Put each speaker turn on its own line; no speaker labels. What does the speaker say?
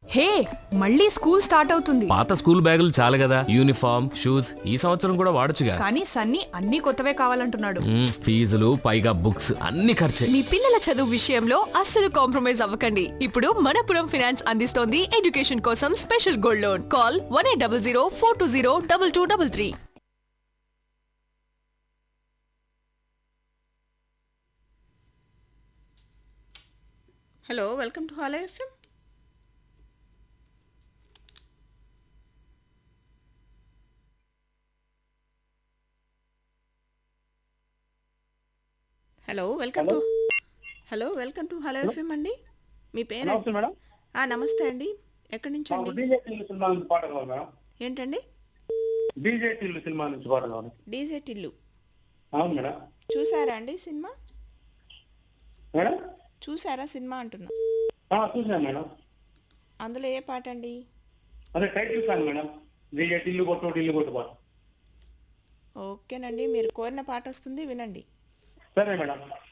హే మళ్ళీ school start అవుతుంది
పాత స్కూల్ బ్యాగులు చాలు కదా యూనిఫామ్ షూస్ ఈ సంవత్సరం కూడా వాడొచ్చుగా
కానీ సన్నీ అన్ని కొత్తవే కావాలంటున్నాడు
మ్మ్, ఫీజులు పైగా బుక్స్ అన్ని ఖర్చే
మీ పిల్లల చదువు విషయంలో అస్సలు కాంప్రమైజ్ అవ్వకండి ఇప్పుడు మనపురం ఫైనాన్స్ అందిస్తోంది ఎడ్యుకేషన్ కోసం special gold loan call one eight double zero four two zero double two double three
hello welcome to hello FM hello welcome to hello welcome to hello FM అండి మీ పేరు
నమస్తే madam
ఆ, నమస్తే అండి ఎక్కడి నుంచి
మాకు
అండి
డీజే టిల్లు సినిమా నుంచి పాట కావాలి మేడం
ఏంటండి
డీజే టిల్లు సినిమా నుంచి పాట కావాలి
డీజే టిల్లు
అవును మేడం
చూసారా అండి సినిమా
మేడం
చూసారా సినిమా అంటున్నా
ఆ, చూసాను మేడం
అందులో ఏ పాట అండి
అదే title song madam DJ Tillu కొట్టు టిల్లు కొట్టు పాట
ఓకేనండి మీరు కోరిన పాట వస్తుంది వినండి
సరే మేడం